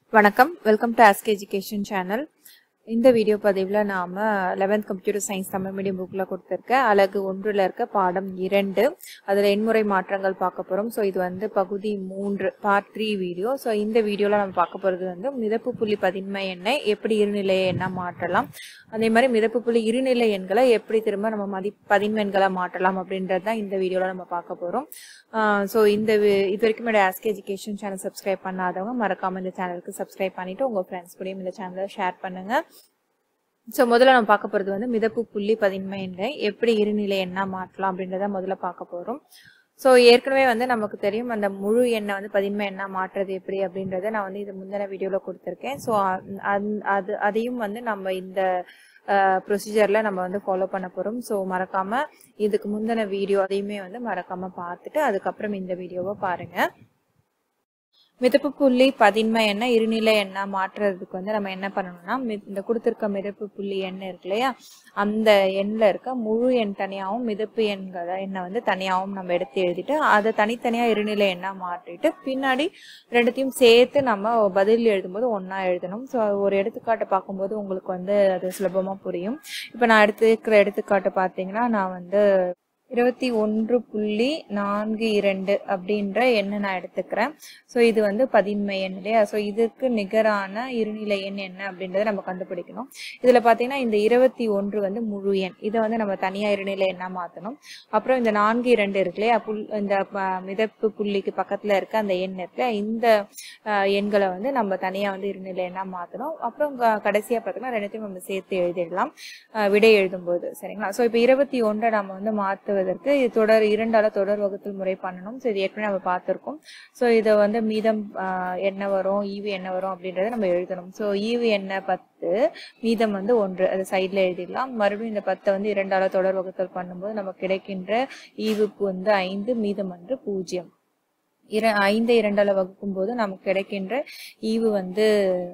வணக்கம் welcome to ask education channel இந்த வீடியோ பதிவில் நாம் eleventh computer science Tamil medium புக்கில் கொடுத்துருக்க அழகு ஒன்றில் இருக்க பாடம் இரண்டு அதில் எண்முறை மாற்றங்கள் பார்க்க போகிறோம் ஸோ இது வந்து பகுதி மூன்று பார்ட் த்ரீ வீடியோ ஸோ இந்த வீடியோவில் நம்ம பார்க்க போகிறது வந்து மிதப்பு புள்ளி பதின்மை எண்ணை எப்படி இருநிலை எண்ணா மாற்றலாம் அதே மாதிரி மிதப்பு புள்ளி இருநிலை எண்களை எப்படி திரும்ப நம்ம மதி பதின்மை எண்களை மாற்றலாம் அப்படின்றது தான் இந்த வீடியோவில் நம்ம பார்க்க போகிறோம் ஸோ இந்த வி- இது வரைக்கும் என்னோட ஆஸ்க் எஜுகேஷன் சேனல் சப்ஸ்கிரைப் பண்ணாதவங்க மறக்காம இந்த சேனலுக்கு சப்ஸ்கிரைப் பண்ணிட்டு உங்க ஃப்ரெண்ட்ஸ் கூடயும் இந்த சேனலை ஷேர் பண்ணுங்க ஸோ முதல்ல நம்ம பார்க்க போகிறது வந்து மிதப்பு புள்ளி பதின்மை எண்ணை எப்படி இருநிலை எண்ணா மாற்றலாம் அப்படின்றத முதல்ல பார்க்க போகிறோம் ஸோ ஏற்கனவே வந்து நமக்கு தெரியும் அந்த முழு எண்ணை வந்து பதின்மை எண்ணா மாற்றுறது எப்படி அப்படின்றத நான் வந்து இது முந்தின வீடியோவில் கொடுத்துருக்கேன் ஸோ அது அதையும் வந்து நம்ம இந்த ப்ரொசீஜரில் நம்ம வந்து ஃபாலோ பண்ண போகிறோம் ஸோ மறக்காமல் இதுக்கு முந்தின வீடியோ அதையுமே வந்து மறக்காமல் பார்த்துட்டு அதுக்கப்புறம் இந்த வீடியோவை பாருங்கள் மிதப்பு புள்ளி பதின்மை எண்ணெய் இருநிலை எண்ணெய் மாற்றுறதுக்கு வந்து நம்ம என்ன பண்ணணும்னா மி- இந்த கொடுத்துருக்க மிதப்பு புள்ளி எண்ணெய் இருக்கு இல்லையா அந்த எண்ணில் இருக்க முழு எண் தனியாகவும் மிதப்பு எண்களை எண்ணெய் வந்து தனியாகவும் நம்ம எடுத்து எழுதிட்டு அதை தனித்தனியாக இருநிலை எண்ணெய் மாற்றிட்டு பின்னாடி ரெண்டுத்தையும் சேர்த்து நம்ம பதில் எழுதும்போது ஒன்றா எழுதணும் ஸோ ஒரு எடுத்துக்காட்டை பார்க்கும்போது உங்களுக்கு வந்து அது சுலபமாக புரியும் இப்போ நான் எடுத்துக்கிற எடுத்துக்காட்டு பார்த்தீங்கன்னா நான் வந்து இருபத்தி ஒன்று புள்ளி நான்கு இரண்டு அப்படின்ற எண்ணை நான் எடுத்துக்கிறேன் ஸோ இது வந்து பதின்மை எண் இல்லையா ஸோ இதுக்கு நிகரான இருநிலை எண் என்ன அப்படின்றத நம்ம கண்டுபிடிக்கணும் இதில் பார்த்தீங்கன்னா இந்த இருபத்தி ஒன்று வந்து முழு எண் இதை வந்து நம்ம தனியாக இருநிலை எண்ணா மாற்றணும் அப்புறம் இந்த நான்கு இரண்டு இருக்கு இல்லையா புல் இந்த ப- மிதப்பு புள்ளிக்கு பக்கத்தில் இருக்க அந்த எண் இருக்கு இல்லையா, இந்த அஹ், எண்களை வந்து நம்ம தனியாக வந்து இருநிலை எண்ணா மாற்றணும் அப்புறம் கடைசியாக பார்த்தீங்கன்னா ரெண்டுத்தையும் நம்ம சேர்த்து எழுதிடலாம் அஹ், விடை எழுதும்போது சரிங்களா ஸோ இப்போ இருபத்தி ஒன்றை நம்ம வந்து மாற்றுவதற்கு இது தொடர் இரண்டால தொடர் வகுத்தல் முறை பண்ணணும் ஸோ இது ஏற்கனவே நம்ம பார்த்துருக்கோம் ஸோ இதை வந்து மீதம் அஹ், என்ன வரும் ஈவு என்ன வரும் அப்படின்றத நம்ம எழுதணும் ஸோ ஈவு என்ன பத்து மீதம் வந்து ஒன்று அது சைடில் எழுதிடலாம் மறுபடியும் இந்த பத்தை வந்து இரண்டால தொடர் வகுத்தல் பண்ணும்போது நமக்கு கிடைக்கின்ற ஈவுக்கு வந்து ஐந்து மீதம் வந்து பூஜ்ஜியம் இர ஐந்து இரண்டால வகுக்கும் போது நமக்கு கிடைக்கின்ற ஈவு வந்து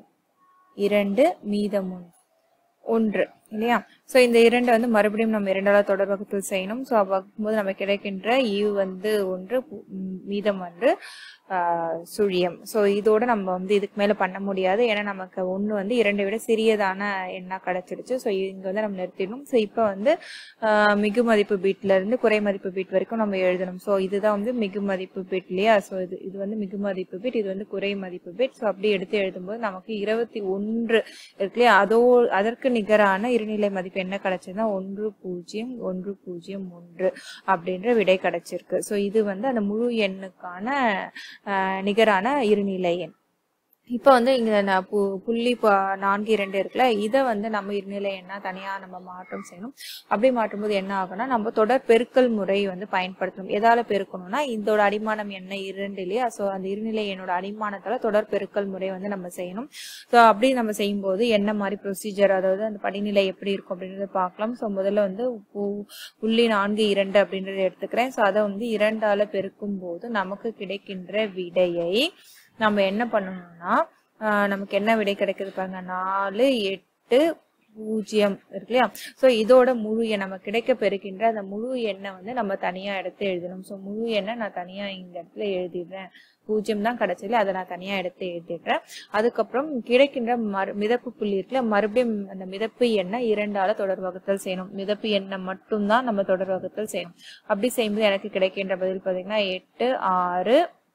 இரண்டு மீதம் ஒன்று ஒன்று இல்லையா ஸோ இந்த இரண்டு வந்து மறுபடியும் நம்ம இரண்டாவது தொடர் வகுப்பில் செய்யணும் ஸோ வகுக்கும்போது நமக்கு கிடைக்கின்ற ஈவு வந்து ஒன்று பு- ம், மீதம் வந்து ஆஹ், சுழியம் ஸோ இதோட நம்ம வந்து இதுக்கு மேலே பண்ண முடியாது ஏன்னா நமக்கு ஒன்று வந்து இரண்டை விட சிறியதான எண்ணா கிடைச்சிடுச்சு ஸோ இங்கே வந்து நம்ம நிறுத்திடணும் ஸோ இப்போ வந்து ஆஹ், மிகு மதிப்பு பீட்ல இருந்து குறை மதிப்பு பீட் வரைக்கும் நம்ம எழுதணும் ஸோ இதுதான் வந்து மிகு மதிப்பு பீட் இல்லையா ஸோ இது இது வந்து மிகு மதிப்பு பீட் இது வந்து குறை மதிப்பு பீட் ஸோ அப்படி எடுத்து எழுதும்போது நமக்கு இருபத்தி ஒன்று இருக்கு இல்லையா அதோ அதற்கு நிகரான இருநிலை மதிப்பு என்ன கிடைச்சதுன்னா ஒன்று பூஜ்ஜியம் ஒன்று பூஜ்ஜியம் ஒன்று அப்படின்ற விடை கிடைச்சிருக்கு ஸோ இது வந்து அந்த முழு எண்ணுக்கான ஆஹ், நிகரான இருநிலை எண் இப்போ வந்து இங்க நான் பு புள்ளி ப- நான்கு இரண்டு இருக்குல்ல இதை வந்து நம்ம இருநிலை எண்ணா தனியா நம்ம மாற்றம் செய்யணும் அப்படி மாற்றும்போது என்ன ஆகும்னா நம்ம தொடர் பெருக்கல் முறை வந்து பயன்படுத்தணும் எதால பெருக்கணும்னா இதோட அடிமானம் என்ன இரண்டு இல்லையா ஸோ அந்த இருநிலை எண்ணோட அடிமானத்தால தொடர் பெருக்கல் முறை வந்து நம்ம செய்யணும் ஸோ அப்படி நம்ம செய்யும்போது என்ன மாதிரி ப்ரொசீஜர் அதாவது அந்த படிநிலை எப்படி இருக்கும் அப்படின்றத பார்க்கலாம் ஸோ முதல்ல வந்து பு- புள்ளி நான்கு இரண்டு அப்படின்றத எடுத்துக்கிறேன் ஸோ அதை வந்து இரண்டால பெருக்கும் போது நமக்கு கிடைக்கின்ற விடையை நம்ம என்ன பண்ணணும்னா ஆஹ் நமக்கு என்ன விடை கிடைக்குது பாருங்க நாலு எட்டு பூஜ்ஜியம் இருக்கு இல்லையா ஸோ இதோட முழு எண் நம்ம கிடைக்க பெறுகின்ற அந்த முழு எண்ணை வந்து நம்ம தனியா எடுத்து எழுதணும் ஸோ முழு எண்ணை நான் தனியா இந்த இடத்துல எழுதிடுறேன் பூஜ்ஜியம் தான் கிடைச்சதுல அதை நான் தனியா எடுத்து எழுதிடுறேன் அதுக்கப்புறம் கிடைக்கின்ற மறு மிதப்பு புள்ளி இருக்குல்ல மறுபடியும் அந்த மிதப்பு எண்ணை இரண்டால தொடர் வகுத்தல் செய்யணும் மிதப்பு எண்ணை மட்டும்தான் நம்ம தொடர் வகுத்தல் செய்யணும் அப்படி செய்யும்போது எனக்கு கிடைக்கின்ற பதில் பார்த்தீங்கன்னா எட்டு ஆறு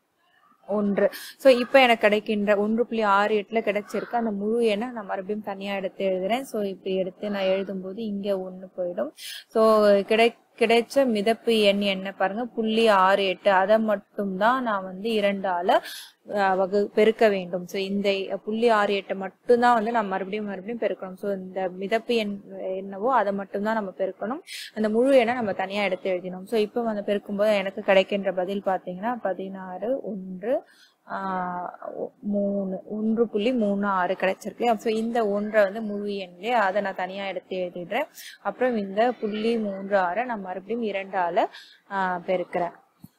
ஒன்று ஸோ இப்போ எனக்கு கிடைக்கின்ற ஒன்று புள்ளி ஆறு எட்டில் கிடைச்சிருக்கு அந்த முழு எண்ணை நான் மறுபடியும் தனியாக எடுத்து எழுதுறேன் ஸோ இப்படி எடுத்து நான் எழுதும்போது இங்கே ஒன்று போயிடும் ஸோ கிடை கிடைச்ச மிதப்பு எண் என்ன பாருங்க புள்ளி ஆறு எட்டு அதை மட்டும்தான் நான் வந்து இரண்டால அஹ், வகு பெருக்க வேண்டும் ஸோ இந்த புள்ளி ஆறு எட்டை மட்டும்தான் வந்து நான் மறுபடியும் மறுபடியும் பெருக்கணும் ஸோ இந்த மிதப்பு எண் என்னவோ அதை மட்டும்தான் நம்ம பெருக்கணும் அந்த முழு எண்ணை நம்ம தனியாக எடுத்து எழுதினோம் ஸோ இப்போ வந்து பெருக்கும்போது எனக்கு கிடைக்கின்ற பதில் பார்த்தீங்கன்னா பதினாறு ஒன்று ஆஹ் ஒ- மூணு ஒன்று புள்ளி மூணு ஆறு கிடைச்சிருக்கு ஸோ இந்த ஒன்றை வந்து முழு எண்ணிலே அதை நான் தனியாக எடுத்து எழுதிடுறேன் அப்புறம் இந்த புள்ளி மூன்று ஆறை நான் மறுபடியும் இரண்டால ஆஹ் பெருக்கிறேன்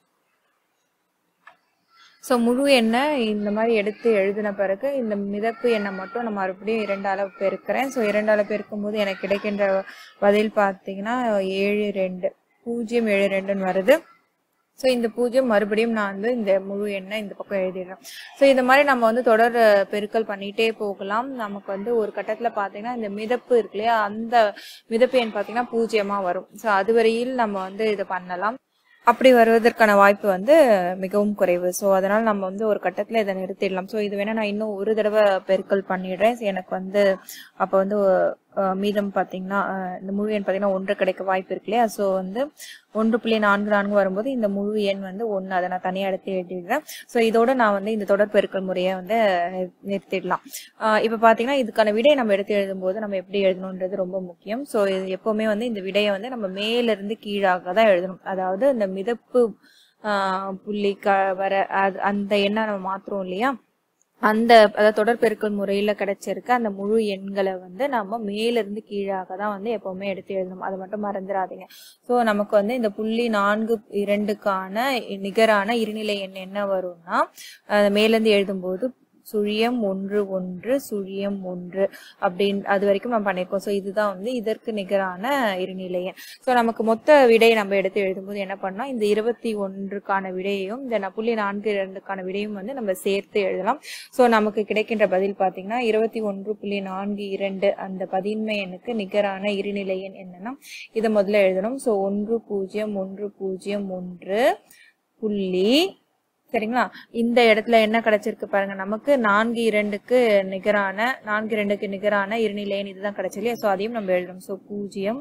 ஸோ முழு எண்ணை இந்த மாதிரி எடுத்து எழுதின பிறகு இந்த மிதப்பு எண்ணை மட்டும் நான் மறுபடியும் இரண்டால பெருக்கிறேன் ஸோ இரண்டால பெருக்கும் போது எனக்கு கிடைக்கின்ற பதில் பார்த்தீங்கன்னா ஏழு ரெண்டு பூஜ்ஜியம் ஏழு ரெண்டுன்னு வருது ஸோ இந்த பூஜ்ஜியம் மறுபடியும் நான் வந்து இந்த முழு எண்ணை இந்த பக்கம் எழுதிடுறேன் ஸோ இந்த மாதிரி நம்ம வந்து தொடர் அஹ், பெருக்கல் பண்ணிட்டே போகலாம் நமக்கு வந்து ஒரு கட்டத்தில் பார்த்தீங்கன்னா இந்த மிதப்பு இருக்கு இல்லையா அந்த மிதப்பு எண் பார்த்தீங்கன்னா பூஜ்ஜியமாக வரும் ஸோ அதுவரையில் நம்ம வந்து இதை பண்ணலாம் அப்படி வருவதற்கான வாய்ப்பு வந்து மிகவும் குறைவு ஸோ அதனால் நம்ம வந்து ஒரு கட்டத்தில் இதை நிறுத்திடலாம் ஸோ இது வேணால் நான் இன்னும் ஒரு தடவை பெருக்கல் பண்ணிடுறேன் So, எனக்கு வந்து அப்போ வந்து அஹ், மீதம் பார்த்தீங்கன்னா அஹ், இந்த முழு எண் பார்த்தீங்கன்னா ஒன்று கிடைக்க வாய்ப்பு இருக்கு இல்லையா ஸோ வந்து ஒன்று புள்ளி நான்கு நான்கு வரும்போது இந்த முழு எண் வந்து ஒன்று அதை நான் தனியாக எடுத்து எழுதிடுறேன் ஸோ இதோட நான் வந்து இந்த தொடர் பெருக்கல் முறையை வந்து நிறு- நிறுத்திடலாம் ஆஹ் இப்போ பார்த்தீங்கன்னா இதுக்கான விடையை நம்ம எடுத்து எழுதும்போது நம்ம எப்படி எழுதணுன்றது ரொம்ப முக்கியம் ஸோ இது எப்போவுமே வந்து இந்த விடையை வந்து நம்ம மேலிருந்து கீழாக தான் எழுதணும் அதாவது இந்த மிதப்பு ஆஹ் புள்ளி க வர அது அந்த எண்ணை நம்ம மாத்துறோம் இல்லையா அந்த அதாவது தொடர் பெருக்கல் முறையில கிடைச்சிருக்க அந்த முழு எண்களை வந்து நம்ம மேலிருந்து கீழாக தான் வந்து எப்பவுமே எடுத்து எழுதணும் அதை மட்டும் மறந்துடாதீங்க ஸோ நமக்கு வந்து இந்த புள்ளி நான்கு இரண்டுக்கான நிகரான இருநிலை எண் என்ன வரும்னா அஹ் மேலிருந்து எழுதும்போது சுழியம் ஒன்று ஒன்று சுழியம் ஒன்று அப்படின்னு அது வரைக்கும் நம்ம பண்ணியிருக்கோம் ஸோ இதுதான் வந்து இதற்கு நிகரான இருநிலை எண் ஸோ நமக்கு மொத்த விடையை நம்ம எடுத்து எழுதும்போது என்ன பண்ணோம் இந்த இருபத்தி ஒன்றுக்கான விடையையும் இந்த ந- புள்ளி நான்கு இரண்டுக்கான விடையும் வந்து நம்ம சேர்த்து எழுதலாம் ஸோ நமக்கு கிடைக்கின்ற பதில் பார்த்தீங்கன்னா இருபத்தி ஒன்று புள்ளி நான்கு இரண்டு அந்த பதின்மை எண்ணுக்கு நிகரான இருநிலை எண் என்னன்னா இதை முதல்ல எழுதணும் ஸோ ஒன்று பூஜ்ஜியம் ஒன்று பூஜ்ஜியம் ஒன்று புள்ளி சரிங்களா இந்த இடத்துல என்ன கிடைச்சிருக்கு பாருங்க நமக்கு நான்கு இரண்டுக்கு நிகரான நான்கு இரண்டுக்கு நிகரான இருநிலை எண் இதுதான் கிடைச்சு இல்லையா ஸோ அதையும் நம்ம எழுதணும் ஸோ பூஜ்ஜியம்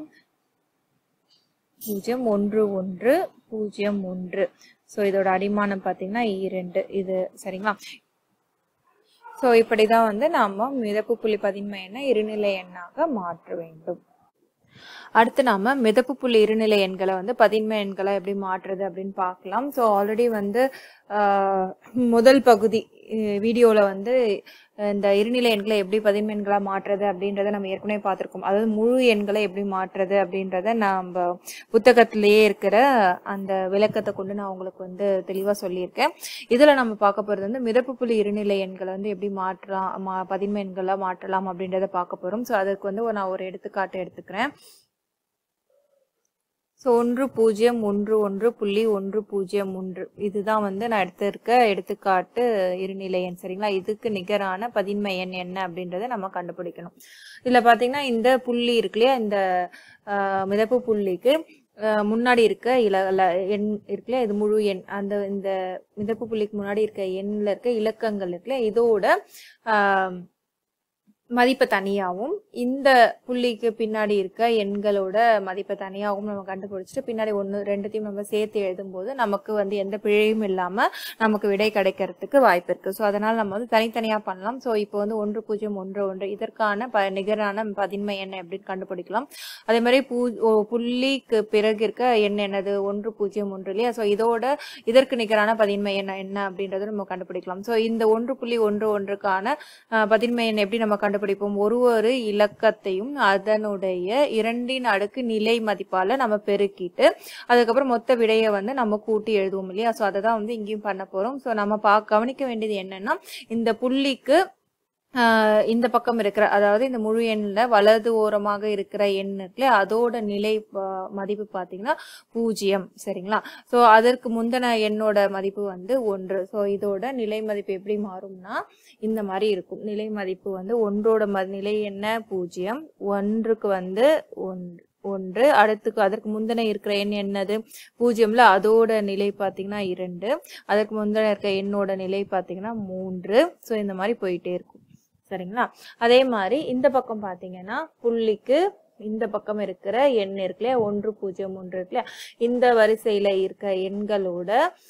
பூஜ்ஜியம் ஒன்று ஒன்று பூஜ்ஜியம் ஒன்று ஸோ இதோட அடிமானம் பார்த்தீங்கன்னா இரண்டு இது சரிங்களா ஸோ இப்படிதான் வந்து நாம மிதப்பு புள்ளி பதின்மை எண்ணை இருநிலை எண்ணாக மாற்ற வேண்டும் அடுத்து நாம மிதப்பு புள்ளி இருநிலை எண்களை வந்து பதின்மை எண்களை எப்படி மாற்றுறது அப்படின்னு பார்க்கலாம் ஸோ ஆல்ரெடி வந்து ஆஹ், முதல் பகுதி வீடியோவில் வந்து அஹ், இந்த இருநிலை எண்களை எப்படி பதின்மை எண்களா மாற்றுறது அப்படின்றத நம்ம ஏற்கனவே பார்த்துருக்கோம் அதாவது முழு எண்களை எப்படி மாற்றுறது அப்படின்றத நம்ம புத்தகத்திலேயே இருக்கிற அந்த விளக்கத்தை கொண்டு நான் உங்களுக்கு வந்து தெளிவாக சொல்லியிருக்கேன் இதில் நம்ம பார்க்க போகிறது வந்து மிதப்பு புள்ளி இருநிலை எண்களை வந்து எப்படி மாற்றலாம் மா பதின்மை எண்களை மாற்றலாம் அப்படின்றத பார்க்க போகிறோம் ஸோ அதுக்கு வந்து நான் ஒரு எடுத்துக்காட்டு எடுத்துக்கிறேன் ஸோ ஒன்று பூஜ்ஜியம் ஒன்று ஒன்று புள்ளி ஒன்று பூஜ்ஜியம் ஒன்று இதுதான் வந்து நான் எடுத்திருக்க எடுத்துக்காட்டு இருநிலை எண் சரிங்களா இதுக்கு நிகரான பதின்மை எண் என்ன அப்படின்றத நம்ம கண்டுபிடிக்கணும் இதில் பார்த்தீங்கன்னா இந்த புள்ளி இருக்கு இல்லையா இந்த ஆஹ், மிதப்பு புள்ளிக்கு ஆஹ், முன்னாடி இருக்க இல ல- எண் இருக்கு இல்லையா இது முழு எண் அந்த இந்த மிதப்பு புள்ளிக்கு முன்னாடி இருக்க எண்ணில் இருக்க இலக்கங்கள் இருக்கு இல்லையா இதோட ஆஹ், மதிப்பை தனியாகவும் இந்த புள்ளிக்கு பின்னாடி இருக்க எண்களோட மதிப்பை தனியாகவும் நம்ம கண்டுபிடிச்சிட்டு பின்னாடி ஒன்று ரெண்டுத்தையும் நம்ம சேர்த்து எழுதும்போது நமக்கு வந்து எந்த பிழையும் இல்லாமல் நமக்கு விடை கிடைக்கிறதுக்கு வாய்ப்பு இருக்கு ஸோ அதனால் நம்ம வந்து தனித்தனியாக பண்ணலாம் ஸோ இப்போ வந்து ஒன்று பூஜ்ஜியம் ஒன்று ஒன்று இதற்கான ப நிகரான பதின்மை எண்ணை எப்படின்னு கண்டுபிடிக்கலாம் அதே மாதிரி பூ ஓ, புள்ளிக்கு பிறகு இருக்க எண் என்னது ஒன்று பூஜ்ஜியம் ஒன்று இல்லையா ஸோ இதோட இதற்கு நிகரான பதின்மை எண் என்ன அப்படின்றத நம்ம கண்டுபிடிக்கலாம் ஸோ இந்த ஒன்று புள்ளி ஒன்று ஒன்றுக்கான அஹ், பதின்மை எண் எப்படி நம்ம கண்டுபிடிப்போம் ஒரு ஒரு இலக்கத்தையும் அதனுடைய இரண்டின் அடுக்கு நிலை மதிப்பால நம்ம பெருக்கிட்டு அதுக்கப்புறம் மொத்த விடையை வந்து நம்ம கூட்டி எழுதுவோம் இல்லையா ஸோ அதை தான் வந்து இங்கேயும் பண்ண போறோம் ஸோ நம்ம பா கவனிக்க வேண்டியது என்னன்னா இந்த புள்ளிக்கு ஆஹ் இந்த பக்கம் இருக்கிற அதாவது இந்த முழு எண்ணில் வலது ஓரமாக இருக்கிற எண் இருக்குல்ல அதோட நிலை ப- மதிப்பு பார்த்தீங்கன்னா பூஜ்ஜியம் சரிங்களா ஸோ அதற்கு முந்தின எண்ணோட மதிப்பு வந்து ஒன்று ஸோ இதோட நிலை மதிப்பு எப்படி மாறும்னா இந்த மாதிரி இருக்கும் நிலை மதிப்பு வந்து ஒன்றோட ம நிலை என்ன பூஜ்ஜியம் ஒன்றுக்கு வந்து ஒன்று ஒன்று அடுத்துக்கு அதற்கு முந்தின இருக்கிற எண் என்னது பூஜ்ஜியம்ல அதோட நிலை பார்த்தீங்கன்னா இரண்டு அதற்கு முந்தின இருக்க எண்ணோட நிலை பார்த்தீங்கன்னா மூன்று ஸோ இந்த மாதிரி போயிட்டே இருக்கும் சரிங்களா அதே மாதிரி இந்த பக்கம் பார்த்தீங்கன்னா புள்ளிக்கு இந்த பக்கம் இருக்கிற எண் இருக்கு இல்லையா ஒன்று பூஜ்ஜியம் ஒன்று இருக்கு இல்லையா இந்த வரிசையில இருக்க எண்களோட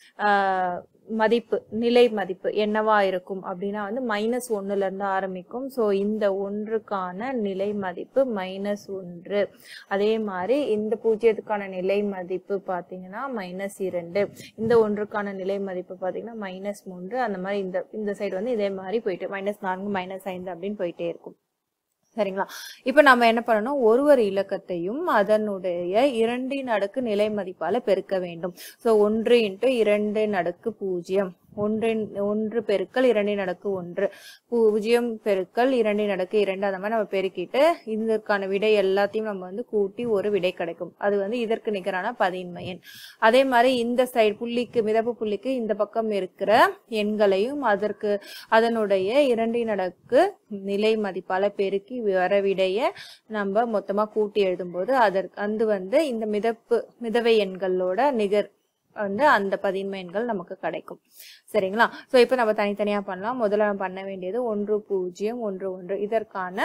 ஆஹ், மதிப்பு நிலை மதிப்பு என்னவா இருக்கும் அப்படின்னா வந்து மைனஸ் ஒன்னுல இருந்து ஆரம்பிக்கும் ஸோ இந்த ஒன்றுக்கான நிலை மதிப்பு மைனஸ் ஒன்று அதே மாதிரி இந்த பூஜ்ஜியத்துக்கான நிலை மதிப்பு பார்த்தீங்கன்னா மைனஸ் இரண்டு இந்த ஒன்றுக்கான நிலை மதிப்பு பார்த்தீங்கன்னா மைனஸ் மூன்று அந்த மாதிரி இந்த இந்த சைடு வந்து இதே மாதிரி போயிட்டு மைனஸ் நான்கு மைனஸ் ஐந்து அப்படின்னு போயிட்டே இருக்கும் சரிங்களா இப்போ நம்ம என்ன பண்ணணும் ஒரு ஒரு இலக்கத்தையும் அதனுடைய இரண்டின் அடுக்கு நிலை மதிப்பால பெருக்க வேண்டும் ஸோ ஒன்று இன்ட்டு இரண்டு நடுக்கு பூஜ்ஜியம் ஒன்றின் ஒன்று பெருக்கல் இரண்டின் அடுக்கு ஒன்று பூஜ்ஜியம் பெருக்கல் இரண்டின் அடுக்கு இரண்டு அந்த மாதிரி நம்ம பெருக்கிட்டு இதற்கான விடை எல்லாத்தையும் நம்ம வந்து கூட்டி ஒரு விடை கிடைக்கும் அது வந்து இதற்கு நிகரான பதின்ம எண் அதே மாதிரி இந்த சைடு புள்ளிக்கு மிதப்பு புள்ளிக்கு இந்த பக்கம் இருக்கிற எண்களையும் அதற்கு அதனுடைய இரண்டின் அடுக்கு நிலை மதிப்பால பெருக்கி வர விடைய நம்ம மொத்தமா கூட்டி எழுதும்போது அதற்கு அது வந்து இந்த மிதப்பு மிதவை எண்களோட நிகர் வந்து அந்த பதின்ம எண்கள் நமக்கு கிடைக்கும் சரிங்களா ஸோ இப்போ நம்ம தனித்தனியா பண்ணலாம் முதல்ல நம்ம பண்ண வேண்டியது ஒன்று பூஜ்ஜியம் ஒன்று ஒன்று இதற்கான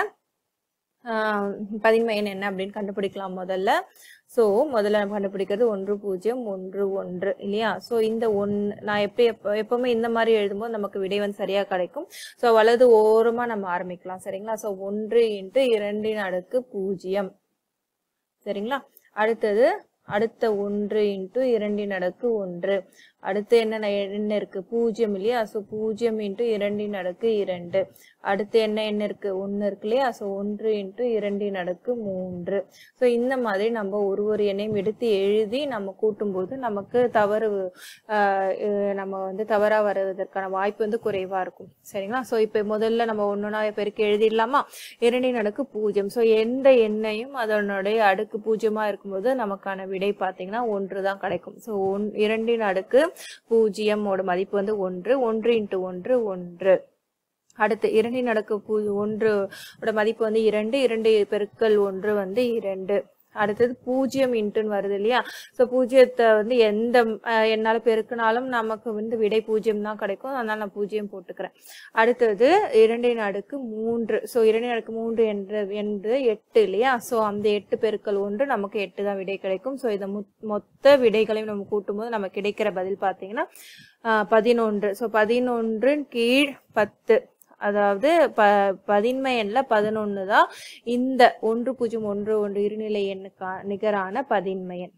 ஆஹ், பதின்ம எண் என்ன அப்படின்னு கண்டுபிடிக்கலாம் முதல்ல ஸோ முதல்ல நம்ம கண்டுபிடிக்கிறது ஒன்று பூஜ்ஜியம் ஒன்று ஒன்று இல்லையா ஸோ இந்த ஒன் நான் எப்படி எப்போ எப்பவுமே இந்த மாதிரி எழுதும்போது நமக்கு விடை வந்து சரியா கிடைக்கும் ஸோ வலது ஓரமா நம்ம ஆரம்பிக்கலாம் சரிங்களா ஸோ ஒன்று இன்ட்டு இரண்டின் அடுக்கு பூஜ்ஜியம் சரிங்களா அடுத்தது அடுத்த ஒன்று இன்ட்டு இரண்டின் அடுக்கு ஒன்று அடுத்து என்ன என்ன இருக்கு பூஜ்ஜியம் இல்லையா ஸோ பூஜ்ஜியம் இன்ட்டு இரண்டின் அடுக்கு இரண்டு அடுத்து என்ன என்ன இருக்கு ஒன்று இருக்கு இல்லையா ஸோ ஒன்று இன்ட்டு இரண்டின் அடுக்கு மூன்று ஸோ இந்த மாதிரி நம்ம ஒரு ஒரு எண்ணையும் எடுத்து எழுதி நம்ம கூட்டும்போது நமக்கு தவறு ஆஹ் அஹ் நம்ம வந்து தவறா வருவதற்கான வாய்ப்பு வந்து குறைவா இருக்கும் சரிங்களா ஸோ இப்போ முதல்ல நம்ம ஒன்னொன்னா பெருக்கி எழுதிடலாமா இரண்டின் அடுக்கு பூஜ்ஜியம் ஸோ எந்த எண்ணையும் அதனுடைய அடுக்கு பூஜ்ஜியமா இருக்கும்போது நமக்கான விடை பார்த்தீங்கன்னா ஒன்று தான் கிடைக்கும் ஸோ ஒன் இரண்டின் அடுக்கு பூஜ்ஜியமோட மதிப்பு வந்து ஒன்று ஒன்று இன்ட்டு ஒன்று ஒன்று அடுத்து இரண்டின் அடுக்கு பூ ஒன்று ஓட மதிப்பு வந்து இரண்டு இரண்டு பெருக்கல் ஒன்று வந்து இரண்டு அடுத்தது பூஜ்ஜியம் இன்ட்டுன்னு வருது இல்லையா ஸோ பூஜ்ஜியத்தை வந்து எந்த அஹ், எண்ணால பெருக்கினாலும் நமக்கு வந்து விடை பூஜ்ஜியம் தான் கிடைக்கும் அதனால நான் பூஜ்ஜியம் போட்டுக்கிறேன் அடுத்தது இரண்டின் அடுக்கு மூன்று ஸோ இரண்டின் அடுக்கு மூன்று என்ற என்று எட்டு இல்லையா ஸோ அந்த எட்டு பெருக்கல் ஒன்று நமக்கு எட்டு தான் விடை கிடைக்கும் ஸோ இதை மொத்- மொத்த விடைகளையும் நம்ம கூட்டும்போது நமக்கு கிடைக்கிற பதில் பார்த்தீங்கன்னா ஆஹ், பதினொன்று ஸோ பதினொன்றின் கீழ் பத்து அதாவது ப பதின்ம எண்ணில் பதினொன்று தான் இந்த ஒன்று பூஜ்ஜியம் ஒன்று ஒன்று இருநிலை எண்ணுக்கா நிகரான பதின்ம எண்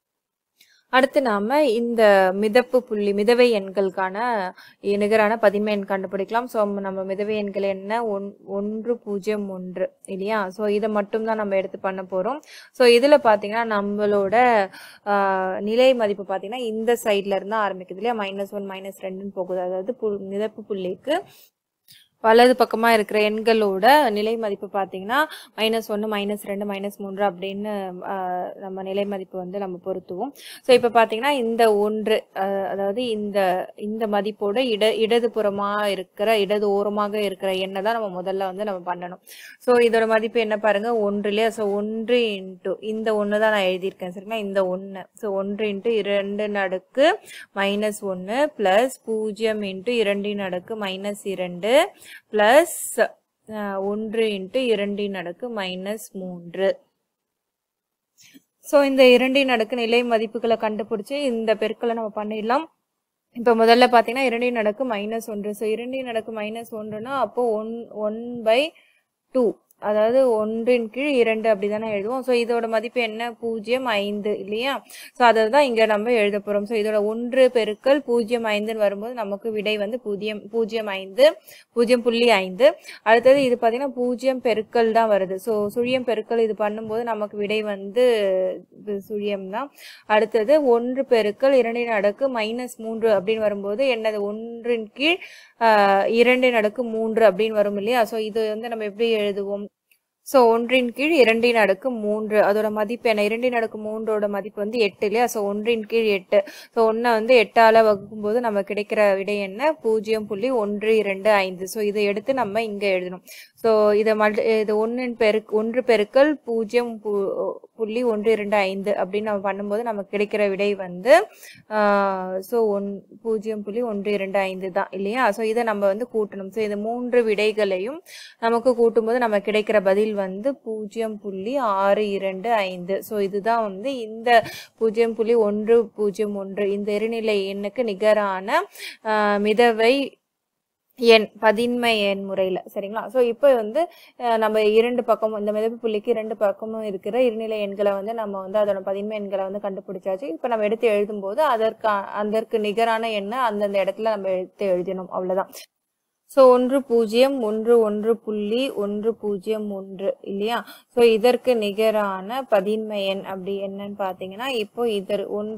அடுத்து நாம இந்த மிதப்பு புள்ளி மிதவை எண்களுக்கான நிகரான பதின்ம எண் கண்டுபிடிக்கலாம் ஸோ நம்ம மிதவை எண்கள் என்ன ஒன் ஒன்று பூஜ்ஜியம் ஒன்று இல்லையா ஸோ இதை மட்டும் தான் நம்ம எடுத்து பண்ண போறோம் ஸோ இதுல பாத்தீங்கன்னா நம்மளோட ஆஹ், நிலை மதிப்பு பாத்தீங்கன்னா இந்த சைட்ல இருந்து ஆரம்பிக்குது இல்லையா மைனஸ் ஒன் மைனஸ் ரெண்டுன்னு போகுது அதாவது புல்- மிதப்பு புள்ளிக்கு வலது பக்கமா இருக்கிற எண்களோட நிலை மதிப்பு பார்த்தீங்கன்னா மைனஸ் ஒன்று மைனஸ் ரெண்டு மைனஸ் மூன்று அப்படின்னு ஆஹ், நம்ம நிலை மதிப்பு வந்து நம்ம பொருத்துவோம் ஸோ இப்போ பார்த்தீங்கன்னா இந்த ஒன்று ஆஹ், அதாவது இந்த இந்த மதிப்போட இட இடதுபுறமா இருக்கிற இடது ஓரமாக இருக்கிற எண்ணை தான் நம்ம முதல்ல வந்து நம்ம பண்ணணும் ஸோ இதோட மதிப்பு என்ன பாருங்க ஒன்று இல்லையா ஸோ ஒன்று இன்ட்டு இந்த ஒன்று தான் நான் எழுதியிருக்கேன் சரிங்களா இந்த ஒன்று ஸோ ஒன்று இன்ட்டு இரண்டு நடுக்கு மைனஸ் ஒன்று ப்ளஸ் பூஜ்ஜியம் இன்ட்டு இரண்டின் அடுக்கு மைனஸ் இரண்டு ப்ளஸ் ஒன்று இன்ட்டு இரண்டின் அடுக்கு மைனஸ் மூன்று ஸோ இந்த இரண்டின் அடுக்கு நிலை மதிப்புகளை கண்டுபிடிச்சு இந்த பெருக்களை நம்ம பண்ணிடலாம் இப்போ முதல்ல பார்த்தீங்கன்னா இரண்டின் அடுக்கு மைனஸ் ஒன்று ஸோ இரண்டின் அடுக்கு மைனஸ் ஒன்றுனா அப்போ ஒன் ஒன் பை டூ அதாவது ஒன்றின் கீழ் இரண்டு அப்படிதானே எழுதுவோம் ஸோ இதோட மதிப்பு என்ன பூஜ்ஜியம் ஐந்து இல்லையா ஸோ அதை தான் இங்கே நம்ம எழுத போகிறோம் ஸோ இதோட ஒன்று பெருக்கல் பூஜ்ஜியம் ஐந்துன்னு வரும்போது நமக்கு விடை வந்து பூஜ்ஜியம் பூஜ்ஜியம் ஐந்து பூஜ்ஜியம் புள்ளி ஐந்து அடுத்தது இது பார்த்தீங்கன்னா பூஜ்ஜியம் பெருக்கல் தான் வருது ஸோ சுழியம் பெருக்கல் இது பண்ணும்போது நமக்கு விடை வந்து இது சுழியம் தான் அடுத்தது ஒன்று பெருக்கல் இரண்டின் அடுக்கு மைனஸ் மூன்று அப்படின்னு வரும்போது என்னது ஒன்றின் கீழ் ஆஹ், இரண்டின் அடுக்கு மூன்று அப்படின்னு வரும் இல்லையா ஸோ இது வந்து நம்ம எப்படி எழுதுவோம் ஸோ ஒன்றின் கீழ் இரண்டின் அடுக்கு மூன்று அதோட மதிப்பு என்ன இரண்டின் அடுக்கு மூன்றோட மதிப்பு வந்து எட்டு இல்லையா ஸோ ஒன்றின் கீழ் எட்டு ஸோ ஒன்றை வந்து எட்டால வகுக்கும்போது நம்ம கிடைக்கிற விடை என்ன பூஜ்ஜியம் புள்ளி ஒன்று இரண்டு ஐந்து ஸோ இதை எடுத்து நம்ம இங்கே எழுதணும் ஸோ இதை மல்டி இது ஒன்றின் பெருக்கு ஒன்று பெருக்கல் பூஜ்ஜியம் பு- புள்ளி ஒன்று இரண்டு ஐந்து அப்படின்னு நம்ம பண்ணும்போது நமக்கு கிடைக்கிற விடை வந்து ஸோ ஒன் பூஜ்ஜியம் புள்ளி ஒன்று இரண்டு ஐந்து தான் இல்லையா ஸோ இதை நம்ம வந்து கூட்டணும் ஸோ இந்த மூன்று விடைகளையும் நமக்கு கூட்டும்போது நம்ம கிடைக்கிற பதில் வந்து பூஜ்ஜியம் புள்ளி ஆறு இரண்டு ஐந்து ஸோ இதுதான் வந்து இந்த பூஜ்ஜியம் புள்ளி ஒன்று பூஜ்ஜியம் ஒன்று இந்த இருநிலை எண்ணுக்கு நிகரான ஆஹ், மிதவை எண் பதின்மை எண் முறையில் சரிங்களா ஸோ இப்போ வந்து அஹ், நம்ம இரண்டு பக்கமும் இந்த மிதப்பு புள்ளிக்கு இரண்டு பக்கமும் இருக்கிற இருநிலை எண்களை வந்து நம்ம வந்து அதோட பதின்மை எண்களை வந்து கண்டுபிடிச்சாச்சு இப்போ நம்ம எடுத்து எழுதும்போது அதற்கு அதற்கு நிகரான எண்ணை அந்தந்த இடத்துல நம்ம எடுத்து எழுதணும் அவ்வளவுதான் ஸோ ஒன்று பூஜ்ஜியம் ஒன்று ஒன்று புள்ளி ஒன்று பூஜ்ஜியம் ஒன்று இல்லையா ஸோ இதற்கு நிகரான பதின்ம எண் அப்படி என்னன்னு பார்த்தீங்கன்னா இப்போ இதர் ஒன்று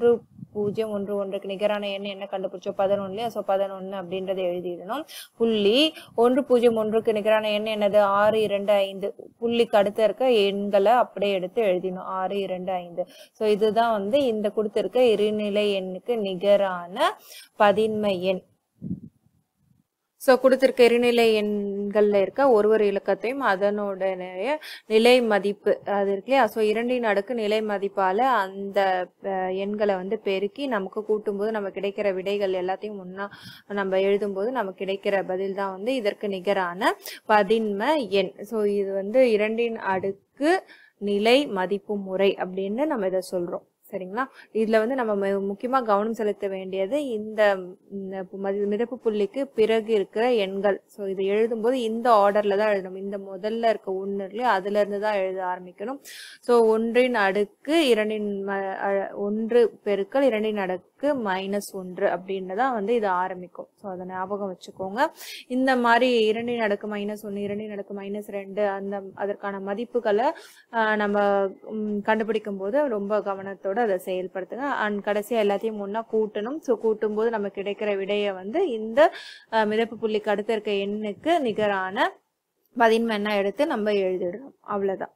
பூஜ்ஜியம் ஒன்று ஒன்றுக்கு நிகரான எண் என்ன கண்டுபிடிச்சோம் பதினொன்னு ஸோ பதினொன்று அப்படின்றத எழுதிடணும் புள்ளி ஒன்று பூஜ்ஜியம் ஒன்றுக்கு நிகரான எண் என்னது ஆறு இரண்டு ஐந்து புள்ளிக்கு அடுத்து இருக்க எண்களை அப்படியே எடுத்து எழுதிடணும் ஆறு இரண்டு ஐந்து ஸோ இதுதான் வந்து இந்த கொடுத்திருக்க இருநிலை எண்ணுக்கு நிகரான பதின்ம எண் ஸோ கொடுத்திருக்க இருநிலை எண்கள்ல இருக்க ஒரு ஒரு இலக்கத்தையும் அதனோட நிலை மதிப்பு அது இருக்கு இல்லையா ஸோ இரண்டின் அடுக்கு நிலை மதிப்பால அந்த அஹ், எண்களை வந்து பெருக்கி நமக்கு கூட்டும்போது நம்ம கிடைக்கிற விடைகள் எல்லாத்தையும் ஒண்ணா நம்ம எழுதும்போது நமக்கு கிடைக்கிற பதில் தான் வந்து இதற்கு நிகரான பதின்ம எண் ஸோ இது வந்து இரண்டின் அடுக்கு நிலை மதிப்பு முறை அப்படின்னு நம்ம இதை சொல்றோம் சரிங்களா இதுல வந்து நம்ம மு- முக்கியமா கவனம் செலுத்த வேண்டியது இந்த இந்த பு- மதி- மிதப்பு புள்ளிக்கு பிறகு இருக்கிற எண்கள் ஸோ இதை எழுதும்போது இந்த ஆர்டர்ல தான் எழுதணும் இந்த முதல்ல இருக்க ஒன்று இல்லையா அதுல இருந்து தான் எழுத ஆரம்பிக்கணும் ஸோ ஒன்றின் அடுக்கு இரண்டின் ம- அ- ஒன்று பெருக்கல் இரண்டின் அடுக்கு மைனஸ் ஒன்று அப்படின்னு தான் வந்து இது ஆரம்பிக்கும் ஸோ அதை ஞாபகம் வச்சுக்கோங்க இந்த மாதிரி இரண்டின் அடுக்கு மைனஸ் ஒன்று இரண்டின் அடுக்கு மைனஸ் ரெண்டு அந்த அதற்கான மதிப்புகளை ஆஹ், நம்ம ம், கண்டுபிடிக்கும் போது ரொம்ப கவனத்தோட அதை செயல்படுத்துங்க அண்ட் கடைசியா எல்லாத்தையும் ஒண்ணா கூட்டணும் ஸோ கூட்டும் போது நமக்கு கிடைக்கிற விடையை வந்து இந்த ஆஹ், மிதப்பு புள்ளிக்கு அடுத்து இருக்க எண்ணுக்கு நிகரான பதின்ம எண்ணா எடுத்து நம்ம எழுதிடுறோம் அவ்வளவுதான்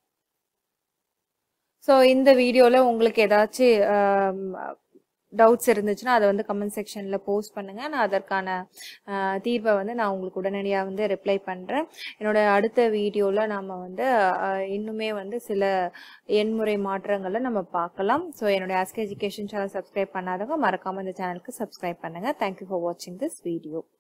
ஸோ இந்த வீடியோவில் உங்களுக்கு ஏதாச்சும் டவுட்ஸ் இருந்துச்சுன்னா அதை வந்து கமெண்ட் செக்ஷனில் போஸ்ட் பண்ணுங்கள் நான் அதற்கான ஆஹ், தீர்வை வந்து நான் உங்களுக்கு உடனடியாக வந்து ரிப்ளை பண்ணுறேன் என்னோட அடுத்த வீடியோவில் நாம் வந்து ஆஹ், இன்னுமே வந்து சில எண்முறை மாற்றங்களை நம்ம பார்க்கலாம் ஸோ என்னோட ஆஸ்க் எஜுகேஷன் சேனல் சப்ஸ்கிரைப் பண்ணாதவங்க மறக்காமல் இந்த சேனலுக்கு சப்ஸ்கிரைப் பண்ணுங்கள் தேங்க்யூ ஃபார் வாட்சிங் திஸ் வீடியோ